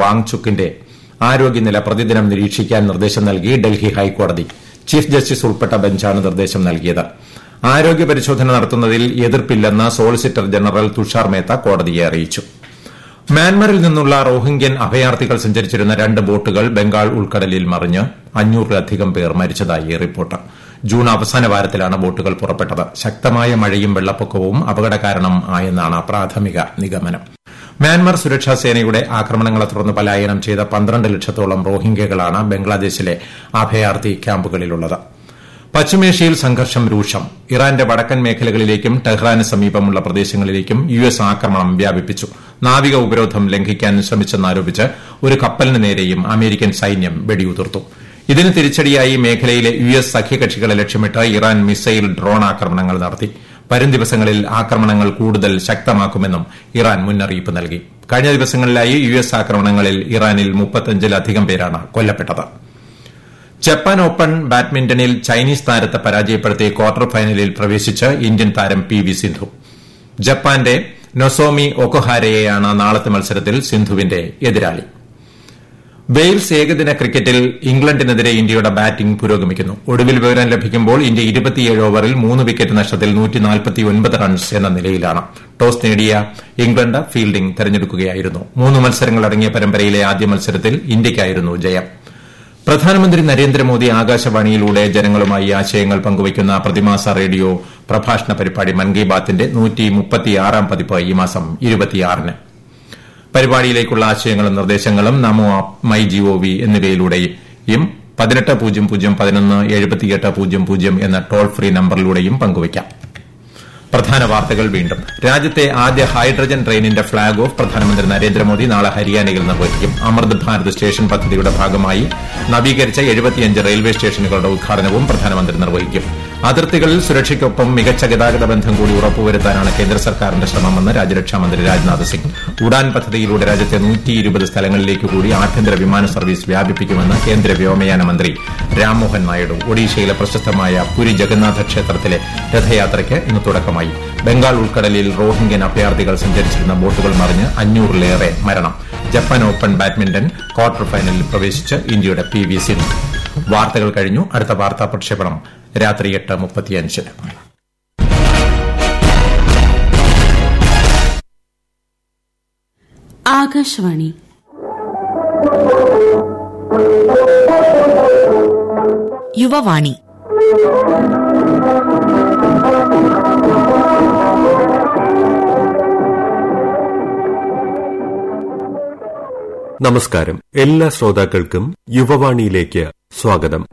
വാങ്ചുക്കിന്റെ ആരോഗ്യനില പ്രതിദിനം നിരീക്ഷിക്കാൻ നിർദ്ദേശം നൽകി ഡൽഹി ഹൈക്കോടതി ചീഫ് ജസ്റ്റിസ് ഉൾപ്പെട്ട ബെഞ്ചാണ് നിർദ്ദേശം നൽകിയത് ആരോഗ്യ പരിശോധന നടത്തുന്നതിൽ എതിർപ്പില്ലെന്ന് സോളിസിറ്റർ ജനറൽ തുഷാർ മേത്ത കോടതിയെ അറിയിച്ചു മ്യാൻമറിൽ നിന്നുള്ള റോഹിംഗ്യൻ അഭയാർത്ഥികൾ സഞ്ചരിച്ചിരുന്ന രണ്ട് ബോട്ടുകൾ ബംഗാൾ ഉൾക്കടലിൽ മറിഞ്ഞ് അഞ്ഞൂറിലധികം പേർ മരിച്ചതായി റിപ്പോർട്ട് ജൂൺ അവസാന വാരത്തിലാണ് ബോട്ടുകൾ പുറപ്പെട്ടത് ശക്തമായ മഴയും വെള്ളപ്പൊക്കവും അപകട കാരണം ആയെന്നാണ് പ്രാഥമിക നിഗമനം മ്യാൻമർ സുരക്ഷാ സേനയുടെ ആക്രമണങ്ങളെ തുടർന്ന് പലായനം ചെയ്ത പന്ത്രണ്ട് ലക്ഷത്തോളം റോഹിംഗ്യകളാണ് ബംഗ്ലാദേശിലെ അഭയാർത്ഥി ക്യാമ്പുകളിലുള്ളത് പശ്ചിമേഷ്യയിൽ സംഘർഷം രൂക്ഷം ഇറാന്റെ വടക്കൻ മേഖലകളിലേക്കും ടെഹ്റാന് സമീപമുള്ള പ്രദേശങ്ങളിലേക്കും യു എസ് ആക്രമണം വ്യാപിപ്പിച്ചു നാവിക ഉപരോധം ലംഘിക്കാൻ ശ്രമിച്ചെന്നാരോപിച്ച് ഒരു കപ്പലിന് നേരെയും അമേരിക്കൻ സൈന്യം വെടിയുതിർത്തു ഇതിന് തിരിച്ചടിയായി മേഖലയിലെ യു എസ് സഖ്യകക്ഷികളെ ലക്ഷ്യമിട്ട് ഇറാൻ മിസൈൽ ഡ്രോൺ ആക്രമണങ്ങൾ നടത്തി വരും ദിവസങ്ങളിൽ ആക്രമണങ്ങൾ കൂടുതൽ ശക്തമാക്കുമെന്നും ഇറാൻ മുന്നറിയിപ്പ് നൽകി കഴിഞ്ഞ ദിവസങ്ങളിലായി യു എസ് ആക്രമണങ്ങളിൽ ഇറാനിൽ മുപ്പത്തഞ്ചിലധികം പേരാണ് കൊല്ലപ്പെട്ടത് ജപ്പാൻ ഓപ്പൺ ബാഡ്മിന്റണിൽ ചൈനീസ് താരത്തെ പരാജയപ്പെടുത്തി ക്വാർട്ടർ ഫൈനലിൽ പ്രവേശിച്ച് ഇന്ത്യൻ താരം പി വി സിന്ധു ജപ്പാന്റെ നൊസോമി ഒക്കൊഹാരയെയാണ് നാളത്തെ മത്സരത്തിൽ സിന്ധുവിന്റെ എതിരാളി വെയിൽസ് ഏകദിന ക്രിക്കറ്റിൽ ഇംഗ്ലണ്ടിനെതിരെ ഇന്ത്യയുടെ ബാറ്റിംഗ് പുരോഗമിക്കുന്നു ഒടുവിൽ വിവരം ലഭിക്കുമ്പോൾ ഇന്ത്യ ഇരുപത്തിയേഴ് ഓവറിൽ മൂന്ന് വിക്കറ്റ് നഷ്ടത്തിൽ റൺസ് എന്ന നിലയിലാണ് ടോസ് നേടിയ ഇംഗ്ലണ്ട് ഫീൽഡിംഗ് തെരഞ്ഞെടുക്കുകയായിരുന്നു മൂന്ന് മത്സരങ്ങൾ അടങ്ങിയ പരമ്പരയിലെ ആദ്യ മത്സരത്തിൽ ഇന്ത്യയ്ക്കായിരുന്നു ജയം പ്രധാനമന്ത്രി നരേന്ദ്രമോദി ആകാശവാണിയിലൂടെ ജനങ്ങളുമായി ആശയങ്ങൾ പങ്കുവയ്ക്കുന്ന പ്രതിമാസ റേഡിയോ പ്രഭാഷണ പരിപാടി മൻ കി ബാത്തിന്റെ പതിപ്പ് ഈ മാസം ഇരുപത്തിയാറിന് പരിപാടിയിലേക്കുള്ള ആശയങ്ങളും നിർദ്ദേശങ്ങളും നമോ ആപ്പ് മൈ ജിഒവി എന്നിവയിലൂടെയും പതിനെട്ട് പൂജ്യം പൂജ്യം പതിനൊന്ന് എഴുപത്തിയെട്ട് പൂജ്യം പൂജ്യം എന്ന ടോൾ ഫ്രീ നമ്പറിലൂടെയും പങ്കുവയ്ക്കാം പ്രധാന വാർത്തകൾ വീണ്ടും രാജ്യത്തെ ആദ്യ ഹൈഡ്രജൻ ട്രെയിനിന്റെ ഫ്ളാഗ് ഓഫ് പ്രധാനമന്ത്രി നരേന്ദ്രമോദി നാളെ ഹരിയാനയിൽ നിർവഹിക്കും അമൃത് ഭാരത് സ്റ്റേഷൻ പദ്ധതിയുടെ ഭാഗമായി നവീകരിച്ച എഴുപത്തിയഞ്ച് റെയിൽവേ സ്റ്റേഷനുകളുടെ ഉദ്ഘാടനവും പ്രധാനമന്ത്രി നിർവഹിക്കും അതിർത്തികളിൽ സുരക്ഷയ്ക്കൊപ്പം മികച്ച ഗതാഗത ബന്ധം കൂടി ഉറപ്പുവരുത്താനാണ് കേന്ദ്ര സർക്കാരിന്റെ ശ്രമമെന്ന് രാജ്യരക്ഷാമന്ത്രി രാജ്നാഥ് സിംഗ് ഉഡാൻ പദ്ധതിയിലൂടെ രാജ്യത്തെ നൂറ്റിയിരുപത് സ്ഥലങ്ങളിലേക്ക് കൂടി ആഭ്യന്തര വിമാന സർവീസ് വ്യാപിപ്പിക്കുമെന്ന് കേന്ദ്ര വ്യോമയാന മന്ത്രി രാംമോഹൻ നായിഡു ഒഡീഷയിലെ പ്രശസ്തമായ പുരി ജഗന്നാഥ ക്ഷേത്രത്തിലെ രഥയാത്രയ്ക്ക് ഇന്ന് തുടക്കമായി ബംഗാൾ ഉൾക്കടലിൽ റോഹിംഗ്യൻ അഭയാർത്ഥികൾ സഞ്ചരിച്ചിരുന്ന ബോട്ടുകൾ മറിഞ്ഞ് അഞ്ഞൂറിലേറെ മരണം ജപ്പാൻ ഓപ്പൺ ബാഡ്മിന്റൺ ക്വാർട്ടർ ഫൈനലിൽ പ്രവേശിച്ച് ഇന്ത്യയുടെ പി വി സിന്ധു വാർത്തകൾ കഴിഞ്ഞു അടുത്ത വാർത്താ പ്രക്ഷേപണം രാത്രി എട്ട് മുപ്പത്തിയഞ്ചിന് ആകാശവാണി യുവവാണി നമസ്കാരം എല്ലാ ശ്രോതാക്കൾക്കും യുവവാണിയിലേക്ക് സ്വാഗതം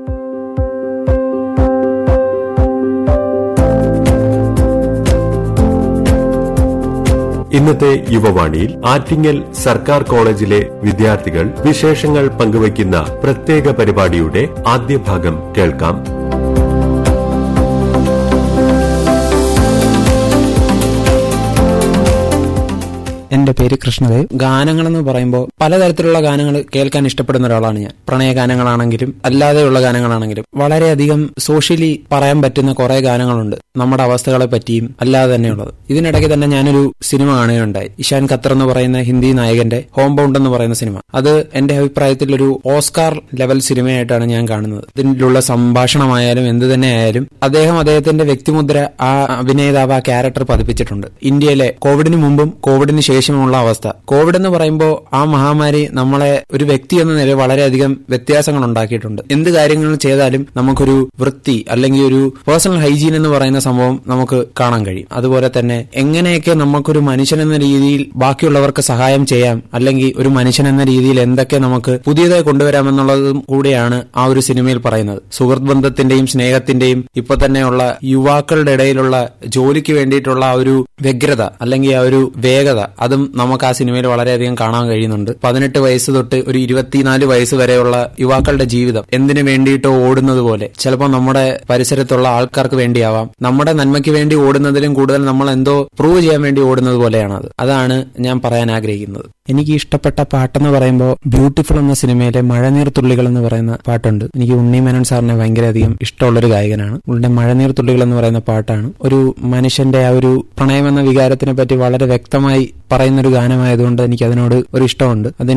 ഇന്നത്തെ യുവവാണിയിൽ ആറ്റിങ്ങൽ സർക്കാർ കോളേജിലെ വിദ്യാർത്ഥികൾ വിശേഷങ്ങൾ പങ്കുവയ്ക്കുന്ന പ്രത്യേക പരിപാടിയുടെ ആദ്യ ഭാഗം കേൾക്കാം എന്റെ പേര് കൃഷ്ണദേവ് ഗാനങ്ങൾ എന്ന് പറയുമ്പോൾ പലതരത്തിലുള്ള ഗാനങ്ങൾ കേൾക്കാൻ ഇഷ്ടപ്പെടുന്ന ഒരാളാണ് ഞാൻ പ്രണയ ഗാനങ്ങളാണെങ്കിലും അല്ലാതെയുള്ള ഗാനങ്ങളാണെങ്കിലും വളരെയധികം സോഷ്യലി പറയാൻ പറ്റുന്ന കുറെ ഗാനങ്ങളുണ്ട് നമ്മുടെ അവസ്ഥകളെ പറ്റിയും അല്ലാതെ തന്നെയുള്ളത് ഇതിനിടയ്ക്ക് തന്നെ ഞാനൊരു സിനിമ കാണുകയുണ്ടായി ഇഷാൻ ഖത്തർ എന്ന് പറയുന്ന ഹിന്ദി നായകന്റെ ഹോം ബൗണ്ട് എന്ന് പറയുന്ന സിനിമ അത് എന്റെ അഭിപ്രായത്തിൽ ഒരു ഓസ്കാർ ലെവൽ സിനിമയായിട്ടാണ് ഞാൻ കാണുന്നത് ഇതിലുള്ള സംഭാഷണമായാലും എന്ത് തന്നെ ആയാലും അദ്ദേഹം അദ്ദേഹത്തിന്റെ വ്യക്തിമുദ്ര ആ അഭിനേതാവ് ആ ക്യാരക്ടർ പതിപ്പിച്ചിട്ടുണ്ട് ഇന്ത്യയിലെ കോവിഡിന് മുമ്പും കോവിഡിന് ശേഷമുള്ള അവസ്ഥ കോവിഡ് എന്ന് പറയുമ്പോൾ ആ മഹാമാരി നമ്മളെ ഒരു വ്യക്തി എന്ന നിലയിൽ വളരെയധികം വ്യത്യാസങ്ങൾ ഉണ്ടാക്കിയിട്ടുണ്ട് എന്ത് കാര്യങ്ങൾ ചെയ്താലും നമുക്കൊരു വൃത്തി അല്ലെങ്കിൽ ഒരു പേഴ്സണൽ ഹൈജീൻ എന്ന് പറയുന്ന സംഭവം നമുക്ക് കാണാൻ കഴിയും അതുപോലെ തന്നെ എങ്ങനെയൊക്കെ നമുക്കൊരു മനുഷ്യൻ എന്ന രീതിയിൽ ബാക്കിയുള്ളവർക്ക് സഹായം ചെയ്യാം അല്ലെങ്കിൽ ഒരു മനുഷ്യൻ എന്ന രീതിയിൽ എന്തൊക്കെ നമുക്ക് പുതിയതായി കൊണ്ടുവരാമെന്നുള്ളതും കൂടിയാണ് ആ ഒരു സിനിമയിൽ പറയുന്നത് സുഹൃത്ത് ബന്ധത്തിന്റെയും സ്നേഹത്തിന്റെയും ഇപ്പൊ തന്നെയുള്ള യുവാക്കളുടെ ഇടയിലുള്ള ജോലിക്ക് വേണ്ടിയിട്ടുള്ള ആ ഒരു വ്യഗ്രത അല്ലെങ്കിൽ ആ ഒരു വേഗത അതും നമുക്ക് ആ സിനിമയിൽ വളരെയധികം കാണാൻ കഴിയുന്നുണ്ട് പതിനെട്ട് വയസ്സ് തൊട്ട് ഒരു ഇരുപത്തിനാല് വയസ്സ് വരെയുള്ള യുവാക്കളുടെ ജീവിതം എന്തിനു വേണ്ടിയിട്ടോ ഓടുന്നത് പോലെ ചിലപ്പോൾ നമ്മുടെ പരിസരത്തുള്ള ആൾക്കാർക്ക് വേണ്ടിയാവാം നമ്മുടെ നന്മയ്ക്ക് വേണ്ടി ഓടുന്നതിലും കൂടുതൽ നമ്മൾ എന്തോ പ്രൂവ് ചെയ്യാൻ വേണ്ടി ഓടുന്നത് പോലെയാണ് അത് അതാണ് ഞാൻ പറയാൻ ആഗ്രഹിക്കുന്നത് എനിക്ക് ഇഷ്ടപ്പെട്ട പാട്ടെന്ന് പറയുമ്പോൾ ബ്യൂട്ടിഫുൾ എന്ന സിനിമയിലെ മഴനീർ തുള്ളികൾ എന്ന് പറയുന്ന പാട്ടുണ്ട് എനിക്ക് ഉണ്ണി മേനോൻ സാറിനെ ഭയങ്കരധികം ഇഷ്ടമുള്ളൊരു ഗായകനാണ് ഉള്ളിന്റെ മഴനീർ തുള്ളികൾ എന്ന് പറയുന്ന പാട്ടാണ് ഒരു മനുഷ്യന്റെ ആ ഒരു പ്രണയം എന്ന വികാരത്തിനെ പറ്റി വളരെ വ്യക്തമായി പറയുന്ന ഒരു ഗാനമായതുകൊണ്ട് എനിക്ക് അതിനോട് ഒരു ഇഷ്ടമുണ്ട് അതിന്